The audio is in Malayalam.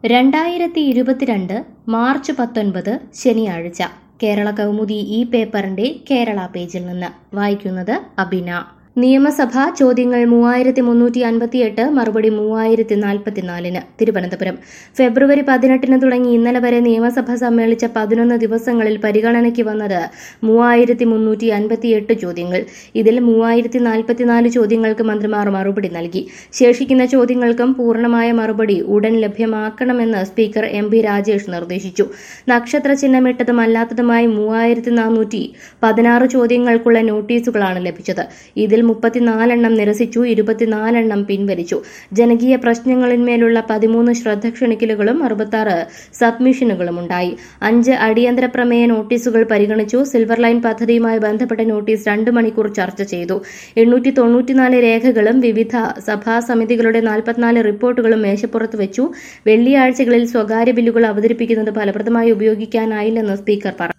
രണ്ടായിരത്തി ഇരുപത്തിരണ്ട് മാർച്ച് പത്തൊൻപത് ശനിയാഴ്ച കേരള കൗമുദി ഈ പേപ്പറിന്റെ കേരള പേജിൽ നിന്ന് വായിക്കുന്നത് അബിന നിയമസഭ ചോദ്യങ്ങൾ മൂവായിരത്തി മുന്നൂറ്റി അൻപത്തിയെട്ട് മറുപടി മൂവായിരത്തി നാൽപ്പത്തിനാലിന് തിരുവനന്തപുരം ഫെബ്രുവരി പതിനെട്ടിന് തുടങ്ങി ഇന്നലെ വരെ നിയമസഭ സമ്മേളിച്ച പതിനൊന്ന് ദിവസങ്ങളിൽ പരിഗണനയ്ക്ക് വന്നത് മൂവായിരത്തി മുന്നൂറ്റി അൻപത്തിയെട്ട് ചോദ്യങ്ങൾ ഇതിൽ മൂവായിരത്തി നാൽപ്പത്തിനാല് ചോദ്യങ്ങൾക്ക് മന്ത്രിമാർ മറുപടി നൽകി ശേഷിക്കുന്ന ചോദ്യങ്ങൾക്കും പൂർണ്ണമായ മറുപടി ഉടൻ ലഭ്യമാക്കണമെന്ന് സ്പീക്കർ എം പി രാജേഷ് നിർദ്ദേശിച്ചു നക്ഷത്ര ചിഹ്നമിട്ടതും അല്ലാത്തതുമായി മൂവായിരത്തി നാനൂറ്റി പതിനാറ് ചോദ്യങ്ങൾക്കുള്ള നോട്ടീസുകളാണ് ലഭിച്ചത് ഇതിൽ മുപ്പത്തിനാലെണ്ണം നിരസിച്ചു ഇരുപത്തിനാലെണ്ണം പിൻവലിച്ചു ജനകീയ പ്രശ്നങ്ങളിന്മേലുള്ള പതിമൂന്ന് ശ്രദ്ധ ക്ഷണിക്കലുകളും അറുപത്താറ് സബ്മിഷനുകളും ഉണ്ടായി അഞ്ച് അടിയന്തര പ്രമേയ നോട്ടീസുകൾ പരിഗണിച്ചു സിൽവർ ലൈൻ പദ്ധതിയുമായി ബന്ധപ്പെട്ട നോട്ടീസ് രണ്ട് മണിക്കൂർ ചർച്ച ചെയ്തു എണ്ണൂറ്റി തൊണ്ണൂറ്റിനാല് രേഖകളും വിവിധ സഭാ സമിതികളുടെ നാൽപ്പത്തിനാല് റിപ്പോർട്ടുകളും മേശപ്പുറത്ത് വെച്ചു വെള്ളിയാഴ്ചകളിൽ സ്വകാര്യ ബില്ലുകൾ അവതരിപ്പിക്കുന്നത് ഫലപ്രദമായി ഉപയോഗിക്കാനായില്ലെന്ന് സ്പീക്കർ പറഞ്ഞു